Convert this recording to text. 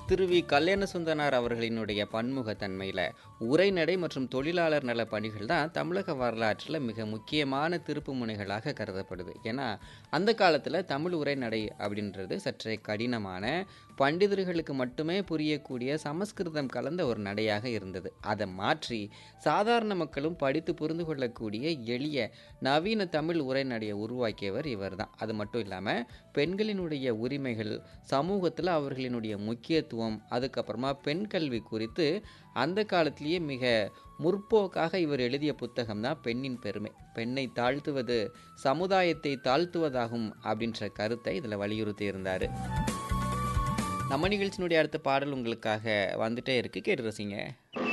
திரு we கல்யாண சுந்தனார் அவர்களினுடைய பன்முகத்தன்மையில் உரைநடை மற்றும் தொழிலாளர் நல பணிகள் தான் தமிழக வரலாற்றில் மிக முக்கியமான திருப்பு முனைகளாக கருதப்படுது ஏன்னா அந்த காலத்தில் தமிழ் உரைநடை அப்படின்றது சற்றே கடினமான பண்டிதர்களுக்கு மட்டுமே புரியக்கூடிய சமஸ்கிருதம் கலந்த ஒரு நடையாக இருந்தது அதை மாற்றி சாதாரண மக்களும் படித்து புரிந்து கொள்ளக்கூடிய எளிய நவீன தமிழ் உரைநடையை உருவாக்கியவர் இவர் தான் அது மட்டும் இல்லாமல் பெண்களினுடைய உரிமைகள் சமூகத்தில் அவர்களினுடைய முக்கியத்துவம் அதுக்கப்புறமா பெண் கல்வி குறித்து அந்த காலத்திலேயே மிக முற்போக்காக இவர் எழுதிய புத்தகம் தான் பெண்ணின் பெருமை பெண்ணை தாழ்த்துவது சமுதாயத்தை தாழ்த்துவதாகும் அப்படின்ற கருத்தை இதில் வலியுறுத்தி இருந்தார் நம்ம நிகழ்ச்சியினுடைய அடுத்த பாடல் உங்களுக்காக வந்துட்டே இருக்கு கேட்டு ரசிங்க